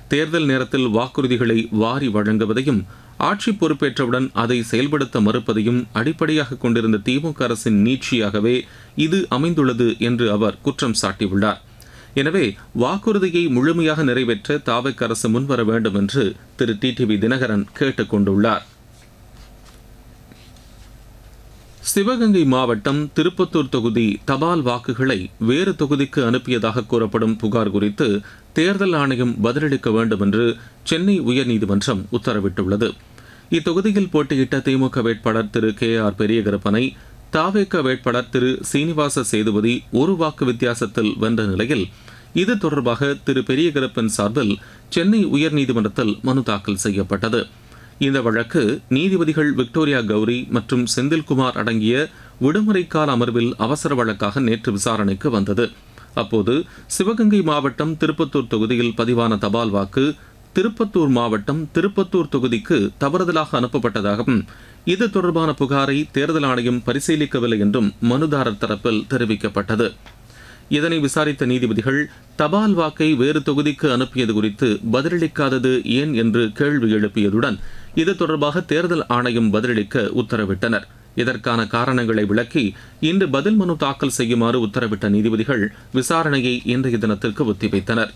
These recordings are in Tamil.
தேர்தல் நேரத்தில் வாக்குறுதிகளை வாரி வழங்குவதையும் ஆட்சி பொறுப்பேற்றவுடன் அதை செயல்படுத்த மறுப்பதையும் அடிப்படையாக கொண்டிருந்த திமுக அரசின் நீட்சியாகவே இது அமைந்துள்ளது என்று அவர் குற்றம் சாட்டியுள்ளார் எனவே வாக்குறுதியை முழுமையாக நிறைவேற்ற தாவக் அரசு முன்வர வேண்டும் என்று திரு டிடிவி தினகரன் கேட்டுக் கொண்டுள்ளார் சிவகங்கை மாவட்டம் திருப்பத்தூர் தொகுதி தபால் வாக்குகளை வேறு தொகுதிக்கு அனுப்பியதாக கூறப்படும் புகார் குறித்து தேர்தல் ஆணையம் பதிலளிக்க வேண்டும் என்று சென்னை உயர்நீதிமன்றம் உத்தரவிட்டுள்ளது இத்தொகுதியில் போட்டியிட்ட திமுக வேட்பாளர் திரு கே ஆர் பெரியகருப்பனை தாவேக வேட்பாளர் திரு சீனிவாச சேதுபதி ஒரு வாக்கு வித்தியாசத்தில் வென்ற நிலையில் இது தொடர்பாக திரு பெரியகருப்பன் சார்பில் சென்னை உயர்நீதிமன்றத்தில் மனு தாக்கல் செய்யப்பட்டது இந்த வழக்கு நீதிபதிகள் விக்டோரியா கௌரி மற்றும் செந்தில்குமார் அடங்கிய விடுமுறை கால அமர்வில் அவசர வழக்காக நேற்று விசாரணைக்கு வந்தது அப்போது சிவகங்கை மாவட்டம் திருப்பத்தூர் தொகுதியில் பதிவான தபால் வாக்கு திருப்பத்தூர் மாவட்டம் திருப்பத்தூர் தொகுதிக்கு தவறுதலாக அனுப்பப்பட்டதாகவும் இது தொடர்பான புகாரை தேர்தல் ஆணையம் பரிசீலிக்கவில்லை என்றும் மனுதாரர் தரப்பில் தெரிவிக்கப்பட்டது இதனை விசாரித்த நீதிபதிகள் தபால் வாக்கை வேறு தொகுதிக்கு அனுப்பியது குறித்து பதிலளிக்காதது ஏன் என்று கேள்வி எழுப்பியதுடன் இது தொடர்பாக தேர்தல் ஆணையம் பதிலளிக்க உத்தரவிட்டனர் இதற்கான காரணங்களை விளக்கி இன்று பதில் மனு தாக்கல் செய்யுமாறு உத்தரவிட்ட நீதிபதிகள் விசாரணையை இன்றைய தினத்திற்கு ஒத்திவைத்தனர்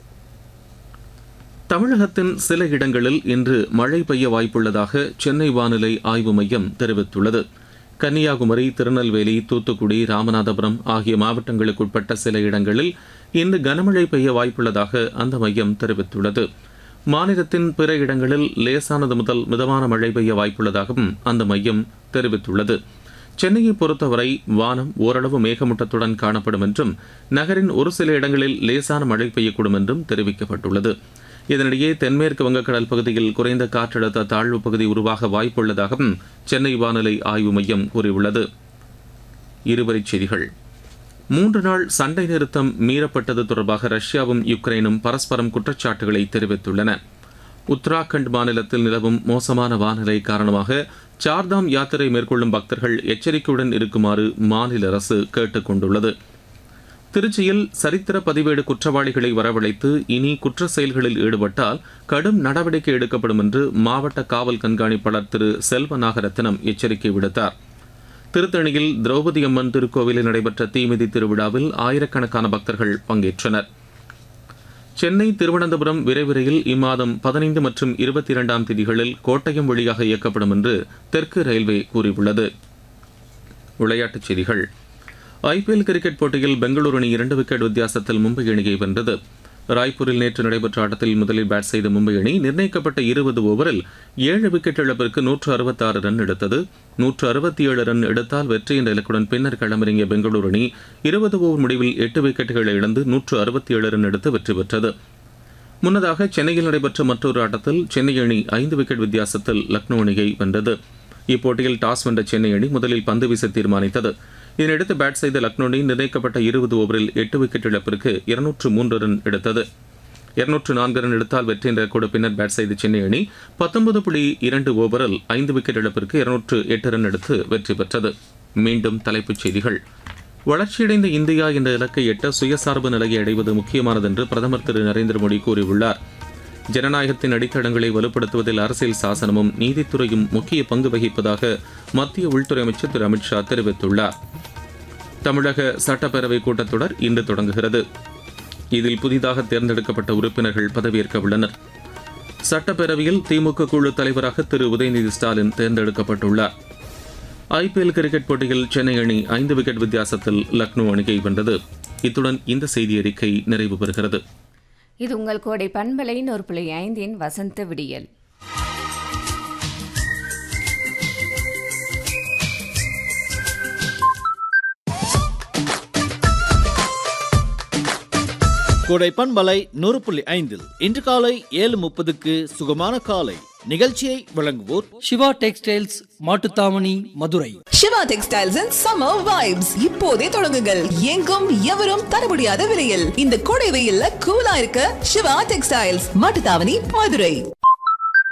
தமிழகத்தின் சில இடங்களில் இன்று மழை பெய்ய வாய்ப்புள்ளதாக சென்னை வானிலை ஆய்வு மையம் தெரிவித்துள்ளது கன்னியாகுமரி திருநெல்வேலி தூத்துக்குடி ராமநாதபுரம் ஆகிய மாவட்டங்களுக்குட்பட்ட சில இடங்களில் இன்று கனமழை பெய்ய வாய்ப்புள்ளதாக அந்த மையம் தெரிவித்துள்ளது மாநிலத்தின் பிற இடங்களில் லேசானது முதல் மிதமான மழை பெய்ய வாய்ப்புள்ளதாகவும் அந்த மையம் தெரிவித்துள்ளது சென்னையை பொறுத்தவரை வானம் ஓரளவு மேகமூட்டத்துடன் காணப்படும் என்றும் நகரின் ஒரு சில இடங்களில் லேசான மழை பெய்யக்கூடும் என்றும் தெரிவிக்கப்பட்டுள்ளது இதனிடையே தென்மேற்கு வங்கக்கடல் பகுதியில் குறைந்த காற்றழுத்த தாழ்வு பகுதி உருவாக வாய்ப்புள்ளதாகவும் சென்னை வானிலை ஆய்வு மையம் கூறியுள்ளது இருவரிச் செய்திகள் மூன்று நாள் சண்டை நிறுத்தம் மீறப்பட்டது தொடர்பாக ரஷ்யாவும் யுக்ரைனும் பரஸ்பரம் குற்றச்சாட்டுகளை தெரிவித்துள்ளன உத்தராகண்ட் மாநிலத்தில் நிலவும் மோசமான வானிலை காரணமாக சார்தாம் யாத்திரை மேற்கொள்ளும் பக்தர்கள் எச்சரிக்கையுடன் இருக்குமாறு மாநில அரசு கேட்டுக் கொண்டுள்ளது திருச்சியில் சரித்திர பதிவேடு குற்றவாளிகளை வரவழைத்து இனி குற்ற செயல்களில் ஈடுபட்டால் கடும் நடவடிக்கை எடுக்கப்படும் என்று மாவட்ட காவல் கண்காணிப்பாளர் திரு செல்வ நாகரத்னம் எச்சரிக்கை விடுத்தார் திருத்தணியில் திரௌபதி அம்மன் திருக்கோவிலில் நடைபெற்ற தீமிதி திருவிழாவில் ஆயிரக்கணக்கான பக்தர்கள் பங்கேற்றனர் சென்னை திருவனந்தபுரம் விரைவு ரயில் இம்மாதம் பதினைந்து மற்றும் இருபத்தி இரண்டாம் தேதிகளில் கோட்டயம் வழியாக இயக்கப்படும் என்று தெற்கு ரயில்வே கூறியுள்ளது விளையாட்டுச் செய்திகள் ஐபிஎல் கிரிக்கெட் போட்டியில் பெங்களூரு அணி இரண்டு விக்கெட் வித்தியாசத்தில் மும்பை அணியை வென்றது ராய்ப்பூரில் நேற்று நடைபெற்ற ஆட்டத்தில் முதலில் பேட் செய்த மும்பை அணி நிர்ணயிக்கப்பட்ட இருபது ஓவரில் ஏழு விக்கெட் இழப்பிற்கு நூற்று அறுபத்தாறு ரன் எடுத்தது நூற்று அறுபத்தி ஏழு ரன் எடுத்தால் வெற்றி என்ற இலக்குடன் பின்னர் களமிறங்கிய பெங்களூரு அணி இருபது ஓவர் முடிவில் எட்டு விக்கெட்டுகளை இழந்து நூற்று அறுபத்தி ஏழு ரன் எடுத்து வெற்றி பெற்றது முன்னதாக சென்னையில் நடைபெற்ற மற்றொரு ஆட்டத்தில் சென்னை அணி ஐந்து விக்கெட் வித்தியாசத்தில் லக்னோ அணியை வென்றது இப்போட்டியில் டாஸ் வென்ற சென்னை அணி முதலில் பந்து வீச தீர்மானித்தது இதனையடுத்து பேட் செய்த லக்னோ அணி நிர்ணயிக்கப்பட்ட இருபது ஓவரில் எட்டு விக்கெட் இழப்பிற்கு இருநூற்று மூன்று ரன் எடுத்தது இருநூற்று நான்கு ரன் எடுத்தால் வெற்றி என்ற கூட பின்னர் பேட் செய்த சென்னை அணி பத்தொன்பது புள்ளி இரண்டு ஓவரில் ஐந்து விக்கெட் இழப்பிற்கு இருநூற்று எட்டு ரன் எடுத்து வெற்றி பெற்றது மீண்டும் தலைப்புச் செய்திகள் வளர்ச்சியடைந்த இந்தியா என்ற இலக்கை எட்ட சுயசார்பு நிலையை அடைவது முக்கியமானது என்று பிரதமர் திரு நரேந்திர மோடி கூறியுள்ளார் ஜனநாயகத்தின் அடித்தளங்களை வலுப்படுத்துவதில் அரசியல் சாசனமும் நீதித்துறையும் முக்கிய பங்கு வகிப்பதாக மத்திய உள்துறை அமைச்சர் திரு அமித்ஷா தெரிவித்துள்ளார் தமிழக சட்டப்பேரவை கூட்டத்தொடர் இன்று தொடங்குகிறது இதில் புதிதாக தேர்ந்தெடுக்கப்பட்ட உறுப்பினர்கள் பதவியேற்க உள்ளனர் சட்டப்பேரவையில் திமுக குழு தலைவராக திரு உதயநிதி ஸ்டாலின் தேர்ந்தெடுக்கப்பட்டுள்ளார் ஐபிஎல் கிரிக்கெட் போட்டியில் சென்னை அணி ஐந்து விக்கெட் வித்தியாசத்தில் லக்னோ அணியை வென்றது இத்துடன் இந்த செய்தி அறிக்கை நிறைவு பெறுகிறது இது உங்கள் கோடை பண்பலை நூறு புள்ளி ஐந்தின் வசந்த விடியல் கோடை பண்பலை நூறு புள்ளி ஐந்தில் இன்று காலை ஏழு முப்பதுக்கு சுகமான காலை நிகழ்ச்சியை வழங்குவோர் Siva textiles Mattuthavani Madurai Siva textiles and summer vibes இப்போதே தொடங்குங்கள் எங்கும் எவரும் தர முடியாத விலையில் இந்த கோடை வெயில்ல கூலா இருக்க சிவா டெக்ஸ்டைல்ஸ் மாட்டுத்தாவணி மதுரை